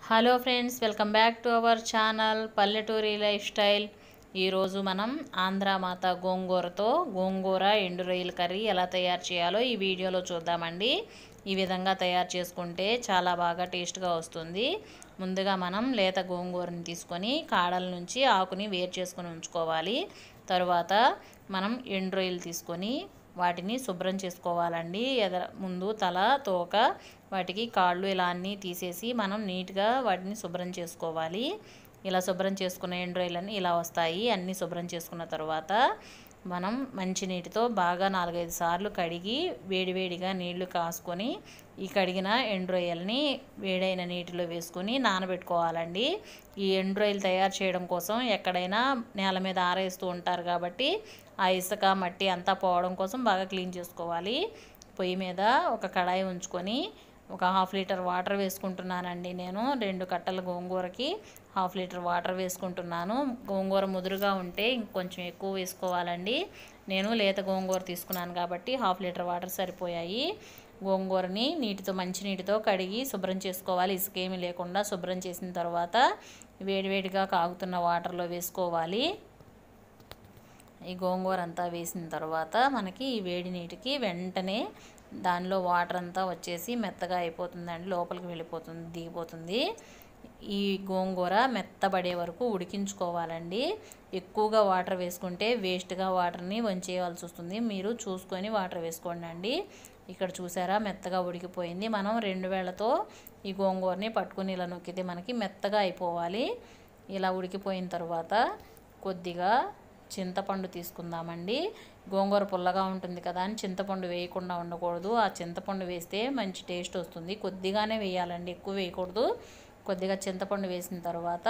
hello friends welcome back to our channel పల్లెటూరి lifestyle ఈరోజు మనం ఆంధ్రామాత గోంగూరతో గోంగూర ఎండు రొయ్యల కర్రీ ఎలా తయారు చేయాలో ఈ వీడియోలో చూద్దామండి ఈ విధంగా తయారు చేసుకుంటే చాలా బాగా టేస్ట్గా వస్తుంది ముందుగా మనం లేత గోంగూరని తీసుకొని కాడల నుంచి ఆకుని వేరు చేసుకొని ఉంచుకోవాలి తరువాత మనం ఎండు రొయ్యలు తీసుకొని వాటిని శుభ్రం చేసుకోవాలండి ఎదర ముందు తల తోక వాటికి కాళ్ళు ఇలా అన్నీ తీసేసి మనం నీట్గా వాటిని శుభ్రం చేసుకోవాలి ఇలా శుభ్రం చేసుకున్న ఎండ్రాయిలన్నీ ఇలా వస్తాయి అన్నీ శుభ్రం చేసుకున్న తర్వాత మనం మంచి నీటితో బాగా నాలుగైదు సార్లు కడిగి వేడివేడిగా నీళ్లు కాసుకొని ఈ కడిగిన ఎండ్రొయ్యల్ని వేడైన నీటిలో వేసుకొని నానబెట్టుకోవాలండి ఈ ఎండ్రొయ్యలు తయారు చేయడం కోసం ఎక్కడైనా నేల మీద ఆరేస్తూ ఉంటారు కాబట్టి ఆ ఇసుక మట్టి అంతా పోవడం కోసం బాగా క్లీన్ చేసుకోవాలి పొయ్యి మీద ఒక కడాయి ఉంచుకొని ఒక హాఫ్ లీటర్ వాటర్ వేసుకుంటున్నానండి నేను రెండు కట్టల గోంగూరకి హాఫ్ లీటర్ వాటర్ వేసుకుంటున్నాను గోంగూర ముదురుగా ఉంటే ఇంకొంచెం ఎక్కువ వేసుకోవాలండి నేను లేత గోంగూర తీసుకున్నాను కాబట్టి హాఫ్ లీటర్ వాటర్ సరిపోయాయి గోంగూరని నీటితో మంచి నీటితో కడిగి శుభ్రం చేసుకోవాలి ఇసుకేమీ లేకుండా శుభ్రం చేసిన తర్వాత వేడివేడిగా కాగుతున్న వాటర్లో వేసుకోవాలి ఈ గోంగూర అంతా వేసిన తర్వాత మనకి ఈ వేడి నీటికి వెంటనే దానిలో వాటర్ అంతా వచ్చేసి మెత్తగా అయిపోతుందండి లోపలికి వెళ్ళిపోతుంది దిగిపోతుంది ఈ గోంగూర మెత్తబడే వరకు ఉడికించుకోవాలండి ఎక్కువగా వాటర్ వేసుకుంటే వేస్ట్గా వాటర్ని వంచేయవలసి వస్తుంది మీరు చూసుకొని వాటర్ వేసుకోండి అండి ఇక్కడ చూసారా మెత్తగా ఉడికిపోయింది మనం రెండు వేళ్లతో ఈ గోంగూరని పట్టుకొని ఇలా నొక్కితే మనకి మెత్తగా అయిపోవాలి ఇలా ఉడికిపోయిన తర్వాత కొద్దిగా చింతపండు తీసుకుందామండి గోంగూర పుల్లగా ఉంటుంది కదా అని చింతపండు వేయకుండా ఉండకూడదు ఆ చింతపండు వేస్తే మంచి టేస్ట్ వస్తుంది కొద్దిగానే వేయాలండి ఎక్కువ వేయకూడదు కొద్దిగా చింతపండు వేసిన తర్వాత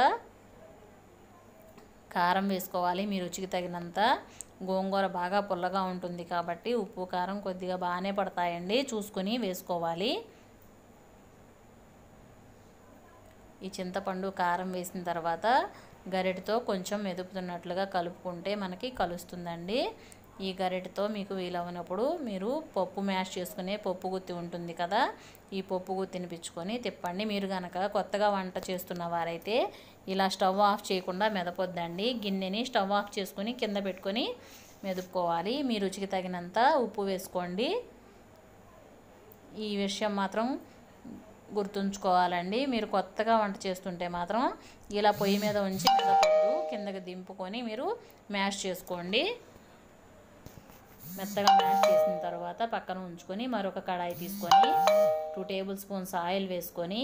కారం వేసుకోవాలి మీ రుచికి తగినంత గోంగూర బాగా పుల్లగా ఉంటుంది కాబట్టి ఉప్పు కారం కొద్దిగా బాగానే పడతాయండి చూసుకొని వేసుకోవాలి ఈ చింతపండు కారం వేసిన తర్వాత గరిటతో కొంచెం మెదుపుతున్నట్లుగా కలుపుకుంటే మనకి కలుస్తుందండి ఈ గరిటతో మీకు వీలవనప్పుడు మీరు పప్పు మ్యాష్ చేసుకునే పప్పు గుత్తి ఉంటుంది కదా ఈ పప్పు గుత్తిని పిచ్చుకొని తిప్పండి మీరు కనుక కొత్తగా వంట చేస్తున్న వారైతే ఇలా స్టవ్ ఆఫ్ చేయకుండా మెదపొద్దండి గిన్నెని స్టవ్ ఆఫ్ చేసుకొని కింద పెట్టుకొని మెదుపుకోవాలి మీ రుచికి తగినంత ఉప్పు వేసుకోండి ఈ విషయం మాత్రం గుర్తుంచుకోవాలండి మీరు కొత్తగా వంట చేస్తుంటే మాత్రం ఇలా పొయ్యి మీద ఉంచి మెదపొద్దు కిందకి దింపుకొని మీరు మ్యాష్ చేసుకోండి మెత్తగా మ్యాష్ చేసిన తర్వాత పక్కన ఉంచుకొని మరొక కడాయి తీసుకొని టూ టేబుల్ స్పూన్స్ ఆయిల్ వేసుకొని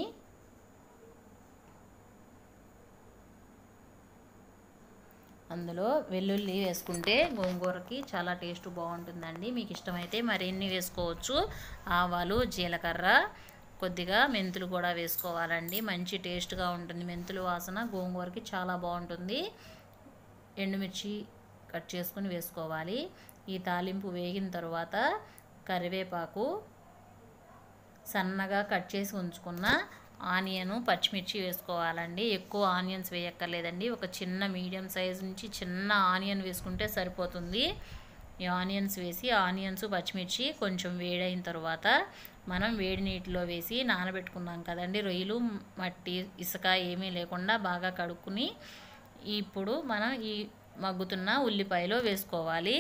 అందులో వెల్లుల్లి వేసుకుంటే గోంగూరకి చాలా టేస్ట్ బాగుంటుందండి మీకు ఇష్టమైతే మరిన్ని వేసుకోవచ్చు ఆవాలు జీలకర్ర కొద్దిగా మెంతులు కూడా వేసుకోవాలండి మంచి టేస్ట్గా ఉంటుంది మెంతులు వాసన గోంగూరకి చాలా బాగుంటుంది ఎండుమిర్చి కట్ చేసుకుని వేసుకోవాలి ఈ తాలింపు వేగిన తర్వాత కరివేపాకు సన్నగా కట్ చేసి ఉంచుకున్న ఆనియను పచ్చిమిర్చి వేసుకోవాలండి ఎక్కువ ఆనియన్స్ వేయక్కర్లేదండి ఒక చిన్న మీడియం సైజ్ నుంచి చిన్న ఆనియన్ వేసుకుంటే సరిపోతుంది ఈ ఆనియన్స్ వేసి ఆనియన్స్ పచ్చిమిర్చి కొంచెం వేడైన తర్వాత మనం వేడి నీటిలో వేసి నానబెట్టుకున్నాం కదండి రొయ్యలు మట్టి ఇసుక ఏమీ లేకుండా బాగా కడుక్కుని ఇప్పుడు మనం ఈ మగ్గుతున్న ఉల్లిపాయలో వేసుకోవాలి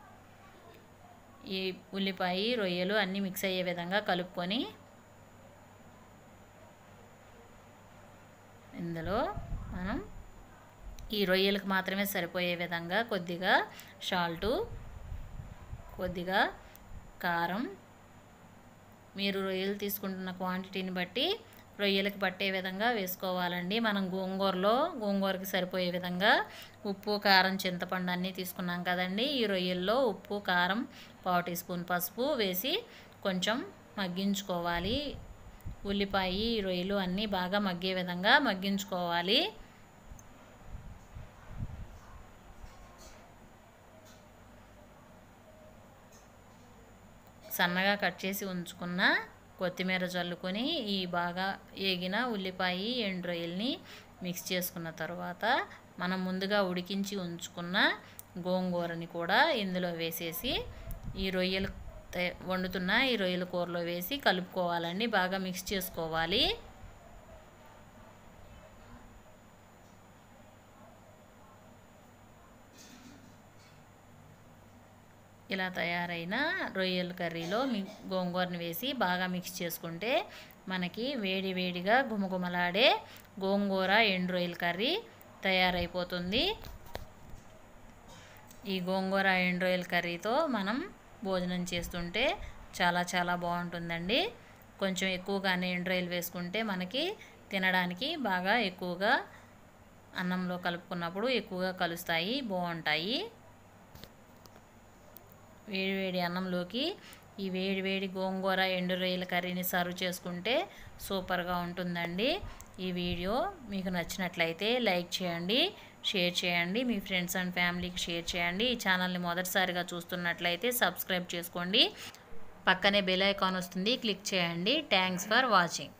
ఈ ఉల్లిపాయ రొయ్యలు అన్నీ మిక్స్ అయ్యే విధంగా కలుపుకొని ఇందులో మనం ఈ రొయ్యలకు మాత్రమే సరిపోయే విధంగా కొద్దిగా సాల్టు కొద్దిగా కారం మీరు రొయ్యలు తీసుకుంటున్న క్వాంటిటీని బట్టి రొయ్యలకి పట్టే విధంగా వేసుకోవాలండి మనం గోంగూరలో గోంగూరకి సరిపోయే విధంగా ఉప్పు కారం చింతపండు అన్నీ తీసుకున్నాం కదండి ఈ రొయ్యల్లో ఉప్పు కారం పావు టీ స్పూన్ పసుపు వేసి కొంచెం మగ్గించుకోవాలి ఉల్లిపాయ రొయ్యలు అన్నీ బాగా మగ్గే విధంగా మగ్గించుకోవాలి సన్నగా కట్ చేసి ఉంచుకున్న కొత్తిమీర చల్లుకొని ఈ బాగా ఏగిన ఉల్లిపాయ ఎండు రొయ్యల్ని మిక్స్ చేసుకున్న తర్వాత మనం ముందుగా ఉడికించి ఉంచుకున్న గోంగూరని కూడా ఇందులో వేసేసి ఈ రొయ్యలు వండుతున్న ఈ రొయ్యల కూరలో వేసి కలుపుకోవాలండి బాగా మిక్స్ చేసుకోవాలి ఇలా తయారైన రొయ్యల కర్రీలో మీ గోంగూరని వేసి బాగా మిక్స్ చేసుకుంటే మనకి వేడి వేడిగా గుమగుమలాడే గోంగూర ఎండు రొయ్యల కర్రీ తయారైపోతుంది ఈ గోంగూర ఎండు రొయ్యల కర్రీతో మనం భోజనం చేస్తుంటే చాలా చాలా బాగుంటుందండి కొంచెం ఎక్కువగానే ఎండు రొయ్యలు వేసుకుంటే మనకి తినడానికి బాగా ఎక్కువగా అన్నంలో కలుపుకున్నప్పుడు ఎక్కువగా కలుస్తాయి బాగుంటాయి వేడి వేడి అన్నంలోకి ఈ వేడి వేడి గోంగూర ఎండు రొయ్యల కర్రీని సర్వ్ చేసుకుంటే సూపర్గా ఉంటుందండి ఈ వీడియో మీకు నచ్చినట్లయితే లైక్ చేయండి షేర్ చేయండి మీ ఫ్రెండ్స్ అండ్ ఫ్యామిలీకి షేర్ చేయండి ఈ ఛానల్ని మొదటిసారిగా చూస్తున్నట్లయితే సబ్స్క్రైబ్ చేసుకోండి పక్కనే బెల్ ఐకాన్ వస్తుంది క్లిక్ చేయండి థ్యాంక్స్ ఫర్ వాచింగ్